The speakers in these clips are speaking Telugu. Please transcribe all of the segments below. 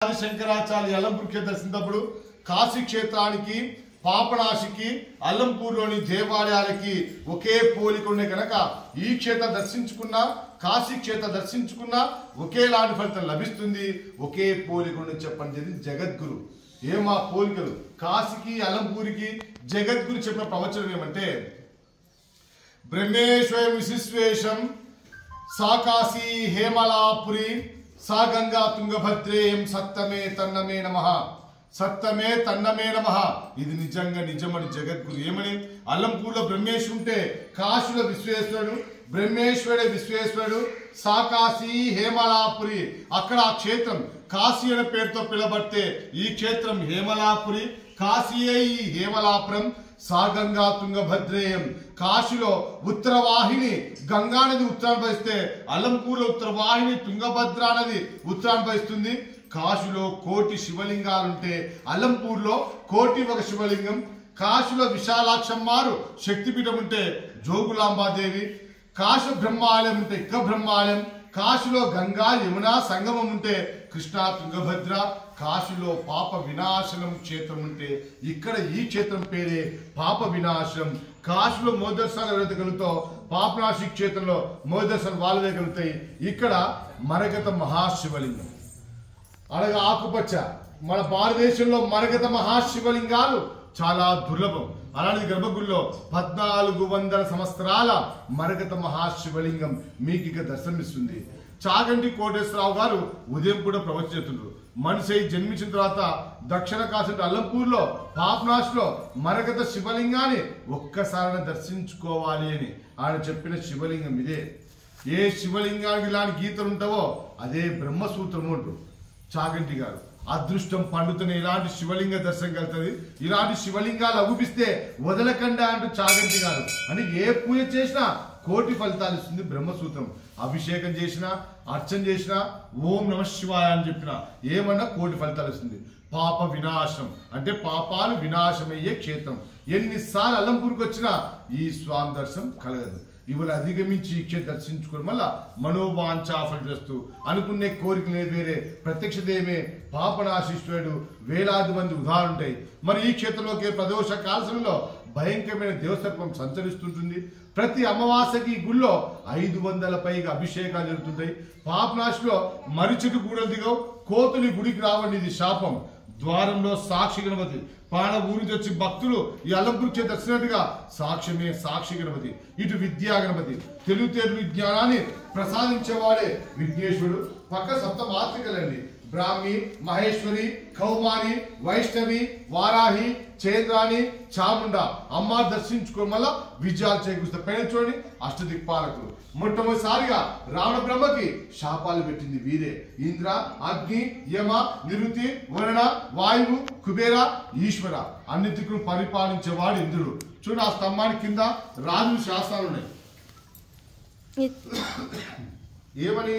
ఆది శంకరాచార్య అలంపూర్ క్షేత్ర దర్శించినప్పుడు కాశీ క్షేత్రానికి పాపనాశికి అల్లంపూర్లోని దేవాలయాలకి ఒకే పోలిక ఉండే కనుక ఈ క్షేత్రం దర్శించుకున్నా కాశీ క్షేత్రం దర్శించుకున్నా ఒకేలాంటి ఫలితం లభిస్తుంది ఒకే పోలిక ఉండి చెప్పండి ఇది జగద్గురు ఏమా పోలికలు కాశీకి అలంపూరికి జగద్గురు చెప్పిన ప్రవచనం ఏమంటే బ్రహ్మేశ్వరం విశిశ్వేశం సా కాశీ హేమలాపురి సా గంగా తుంగభద్రేయం సత్తమే తన్నమే నమ సత్తమే తన్నమే నమ ఇది నిజంగా నిజమని జగద్గురు ఏమని అల్లంపూర్లో బ్రహ్మేశ్వరుడు ఉంటే కాశీలో విశ్వేశ్వరుడు బ్రహ్మేశ్వరుడే విశ్వేశ్వరుడు సా కాశీ హేమలాపురి అక్కడ ఆ క్షేత్రం కాశీ అనే పేరుతో పిలబడితే ఈ క్షేత్రం హేమలాపురి కాశీయే ఈ హేమలాపురం సాగంగా తుంగభద్రేయం కాశీలో ఉత్తరవాహిని గంగా నది ఉత్తరాన్ని భరిస్తే అలంపూర్లో ఉత్తరవాహిని తుంగభద్ర నది ఉత్తరాన్ని భరిస్తుంది కాశీలో కోటి శివలింగాలుంటే అలంపూర్లో కోటి ఒక శివలింగం కాశీలో విశాలాక్షమ్మారు శక్తిపీఠం ఉంటే జోగులాంబాదేవి కాశీ బ్రహ్మాలయం ఉంటే ఇక్క బ్రహ్మాలయం కాశీలో గంగా యమున సంగమం ఉంటే కృష్ణా తుంగభద్ర కాశీలో పాప వినాశనం క్షేత్రం ఉంటే ఇక్కడ ఈ క్షేత్రం పేరే పాప వినాశనం కాశీలో మోదర్శనాలు ఎవరైతే కలుగుతావు పాపనాశి క్షేత్రంలో మోదర్శనం వాళ్ళదే కలుగుతాయి ఇక్కడ మరగత మహాశివలింగం అలాగే ఆకుపచ్చ మన భారతదేశంలో మరగత మహాశివలింగాలు చాలా దుర్లభం అలాంటి గర్భగుడిలో పద్నాలుగు వందల సంవత్సరాల మరగత మహాశివలింగం మీకు ఇక దర్శనమిస్తుంది చాగంటి కోటేశ్వరరావు గారు ఉదయం కూడా ప్రవచిస్తున్నారు మనిషి అయి జన్మించిన తర్వాత దక్షిణ కాశీ అల్లంపూర్లో పాపనాశ్లో మరగత శివలింగాన్ని ఒక్కసారి దర్శించుకోవాలి అని ఆయన చెప్పిన శివలింగం ఇదే ఏ శివలింగానికి ఇలాంటి గీతలు ఉంటావో అదే బ్రహ్మసూత్రము అంటారు చాగంటి గారు అదృష్టం పండుతున్న ఇలాంటి శివలింగ దర్శనం కలుగుతుంది ఇలాంటి శివలింగాలు అగుపిస్తే వదలకండా అంటూ చాగంటి గారు అని ఏ పూజ చేసినా కోటి ఫలితాలు ఇస్తుంది బ్రహ్మసూత్రం అభిషేకం చేసినా అర్చన చేసినా ఓం నమ శివాయ అని చెప్పిన ఏమన్నా కోటి ఫలితాలు ఇస్తుంది పాప వినాశం అంటే పాపాలు వినాశమయ్యే క్షేత్రం ఎన్నిసార్లు అల్లంపూర్కి వచ్చినా ఈ స్వామి దర్శనం కలగదు ఇవాళ అధిగమించి ఈ క్షేత్రం దర్శించుకోవడం వల్ల మనోవాంఛా ఫలిస్తూ అనుకునే కోరికలు వేరే ప్రత్యక్ష దేవే పాపనాశిష్టుడు వేలాది మంది ఉదాహరణ ఉంటాయి మరి ఈ క్షేత్రంలోకి ప్రదోష కాల సమయంలో భయంకరమైన దేవసర్పం సంచరిస్తుంటుంది ప్రతి అమావాస్యకి ఈ గుళ్ళో ఐదు వందల పైగా అభిషేకాలు జరుగుతుంటాయి పాపనాశిలో మరిచెట్టు గూడలు దిగవు కోతులు ఈ గుడికి రావండి ఇది శాపం ద్వారంలో సాక్షి గణపతి పాన ఊరి నుంచి వచ్చి భక్తులు ఈ అలంపూర్ చేత దర్శనట్టుగా సాక్ష్యమే సాక్షి గణపతి ఇటు విద్యా గణపతి తెలుగుతేరు జ్ఞానాన్ని ప్రసాదించేవాడే విఘ్నేశ్వరుడు పక్క సప్త మాతృకలండి బ్రాహ్మి మహేశ్వరి కౌమారి వైష్ణవి వారాహి చేంద్రాని చాముండ అమ్మ దర్శించుకోవడం వల్ల విజయాలు చేకూరుస్తాయి పైన చూడండి అష్టదిక్పాలకులు మొట్టమొదటిసారిగా రావణ బ్రహ్మకి శాపాలు పెట్టింది వీరే ఇంద్ర అగ్ని యమ నిరుతి వరుణ వాయువు కుబేర ఈశ్వర అన్ని దిక్కులు పరిపాలించేవాడు ఇంద్రుడు చూడు ఆ స్తంభానికి కింద రాజు శాస్త్రాలు ఉన్నాయి ఏమని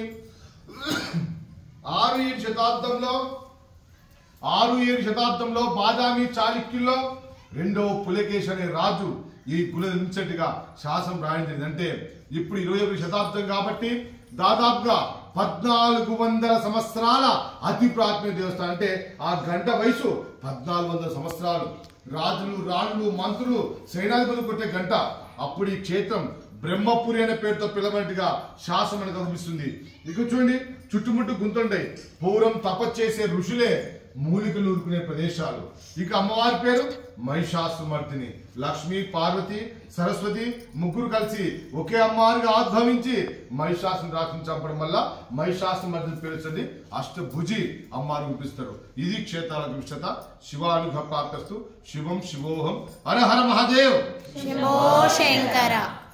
ఆరు ఏడు శతాబ్దంలో ఆరు ఏడు శతాబ్దంలో బాదామి చాళుక్యుల్లో రెండవ పులకేశ్ అనే రాజు ఈ కుల నిర్మించట్టుగా శాసనం రాయించింది అంటే ఇప్పుడు ఇరవై ఒకటి శతాబ్దం కాబట్టి దాదాపుగా పద్నాలుగు వందల సంవత్సరాల అతి ప్రాచీన దేవస్థానం అంటే ఆ గంట వయసు పద్నాలుగు వందల సంవత్సరాలు రాజులు రాణులు మంత్రులు సైనాధిపతులు కొట్టే గంట అప్పుడు ఈ క్షేత్రం బ్రహ్మపురి అనే పేరుతో పిలవనట్టుగా శాసనం మనకు కనిపిస్తుంది ఇక చూడండి చుట్టుముట్టు గుంతుంటాయి పూర్వం తపస్సు చేసే ఋషులే మూలికలు ఊరుకునే ప్రదేశాలు ఇక అమ్మవారి పేరు మహిషాసుమర్దిని లక్ష్మి పార్వతి సరస్వతి ముగ్గురు కలిసి ఒకే అమ్మవారిగా ఆద్భవించి మహిషాసుని రాసుని చంపడం వల్ల మహిషాసుమర్దిని పేరు వచ్చింది అష్టభుజి అమ్మవారు చూపిస్తారు ఇది క్షేత్రాల విశత శివానుభ ప్రాప్తస్తు శివం శివోహం హర హర మహాదేవ్ శంభో శంకర